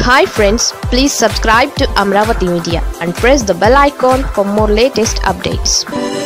hi friends please subscribe to Amaravati media and press the bell icon for more latest updates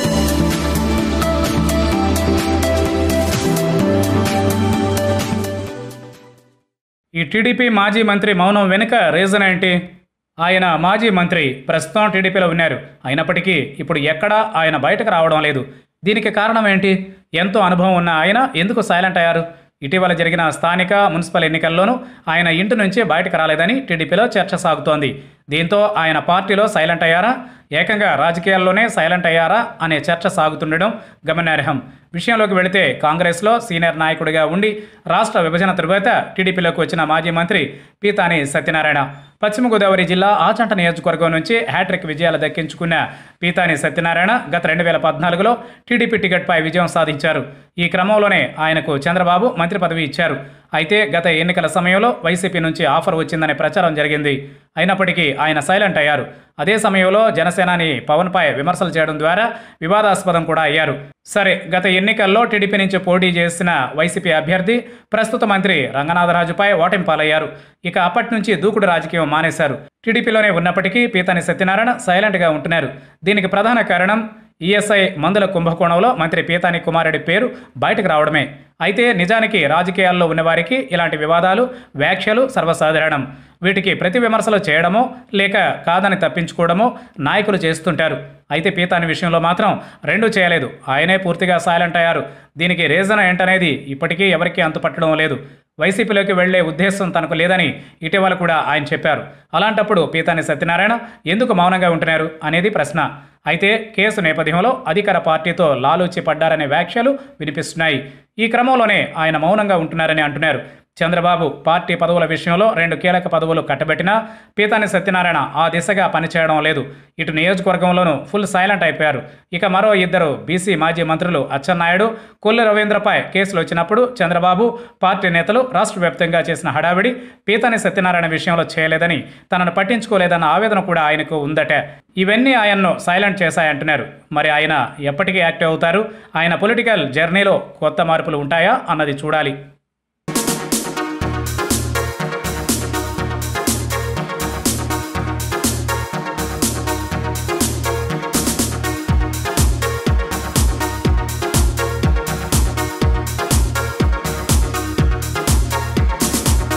ఈ TDP మాజీ మంత్రి మౌనం వెనుక reason ఏంటి ఆయన మాజీ మంత్రి ప్రస్తుతం టీడీపీలో ఉన్నారు అయినప్పటికీ ఇప్పుడు ఎక్కడా ఆయన బయటకు రావడం లేదు దీనికి కారణం ఏంటి ఎంతో అనుభవం ఉన్న ఆయన ఎందుకు సైలెంట్ అయ్యారు ఇటీవల జరిగిన స్థానిక మున్సిపల్ ఎన్నికల్లోనూ ఆయన ఇంటి నుంచి బయటకు రాలేదని టీడీపీలో చర్చ సాగుతోంది దీంతో ఆయన పార్టీలో సైలెంట్ అయ్యారా ఏకంగా రాజకీయాల్లోనే సైలెంట్ అయ్యారా అనే చర్చ సాగుతుండడం గమనార్హం విషయంలోకి వెళితే కాంగ్రెస్లో సీనియర్ నాయకుడిగా ఉండి రాష్ట్ర విభజన తరువాత టీడీపీలోకి వచ్చిన మాజీ మంత్రి పీతాని సత్యనారాయణ పశ్చిమ గోదావరి జిల్లా ఆచంట నియోజకవర్గం నుంచి హ్యాట్రిక్ విజయాలు దక్కించుకున్న పీతాని సత్యనారాయణ గత రెండు వేల పద్నాలుగులో టీడీపీ టికెట్పై విజయం సాధించారు ఈ క్రమంలోనే ఆయనకు చంద్రబాబు మంత్రి పదవి ఇచ్చారు అయితే గత ఎన్నికల సమయంలో వైసీపీ నుంచి ఆఫర్ వచ్చిందనే ప్రచారం జరిగింది అయినప్పటికీ ఆయన సైలెంట్ అయ్యారు అదే సమయంలో జనసేనాని పవన్పై విమర్శలు చేయడం ద్వారా వివాదాస్పదం కూడా అయ్యారు సరే గత ఎన్నికల్లో టీడీపీ నుంచి పోటీ చేసిన వైసీపీ అభ్యర్థి ప్రస్తుత మంత్రి రంగనాథరాజుపై ఓటమి పాలయ్యారు ఇక అప్పటి నుంచి దూకుడు రాజకీయం మానేశారు టీడీపీలోనే ఉన్నప్పటికీ పీతాని సత్యనారాయణ సైలెంట్గా ఉంటున్నారు దీనికి ప్రధాన కారణం ఈఎస్ఐ మందుల కుంభకోణంలో మంత్రి పీతాని కుమారెడ్డి పేరు బయటకు రావడమే అయితే నిజానికి రాజకీయాల్లో ఉన్నవారికి ఇలాంటి వివాదాలు వ్యాఖ్యలు సర్వసాధారణం వీటికి ప్రతి విమర్శలు చేయడమో లేక కాదని తప్పించుకోవడమో నాయకులు చేస్తుంటారు అయితే పీతాని విషయంలో మాత్రం రెండూ చేయలేదు ఆయనే పూర్తిగా సైలెంట్ అయ్యారు దీనికి రీజన్ ఏంటనేది ఇప్పటికీ ఎవరికీ అంతుపట్టడం లేదు వైసీపీలోకి వెళ్లే ఉద్దేశం తనకు లేదని ఇటీవల కూడా ఆయన చెప్పారు అలాంటప్పుడు పీతాని సత్యనారాయణ ఎందుకు మౌనంగా ఉంటున్నారు అనేది ప్రశ్న అయితే కేసు నేపథ్యంలో అధికార పార్టీతో లాలూచి పడ్డారనే వ్యాఖ్యలు వినిపిస్తున్నాయి ఈ క్రమంలోనే ఆయన మౌనంగా ఉంటున్నారని అంటున్నారు చంద్రబాబు పార్టీ పదవుల విషయంలో రెండు కీలక పదవులు కట్టబెట్టినా పీతాని సత్యనారాయణ ఆ దిశగా పనిచేయడం లేదు ఇటు నియోజకవర్గంలోనూ ఫుల్ సైలెంట్ అయిపోయారు ఇక మరో ఇద్దరు బీసీ మాజీ మంత్రులు అచ్చెన్నాయుడు కొల్లు రవీంద్రపై కేసులు వచ్చినప్పుడు చంద్రబాబు పార్టీ నేతలు రాష్ట్ర వ్యాప్తంగా చేసిన హడావిడి పీతాని సత్యనారాయణ విషయంలో చేయలేదని తనను పట్టించుకోలేదన్న ఆవేదన కూడా ఆయనకు ఉందట ఇవన్నీ ఆయన్ను సైలెంట్ చేశాయంటున్నారు మరి ఆయన ఎప్పటికీ యాక్టివ్ అవుతారు ఆయన పొలిటికల్ జర్నీలో కొత్త మార్పులు ఉంటాయా అన్నది చూడాలి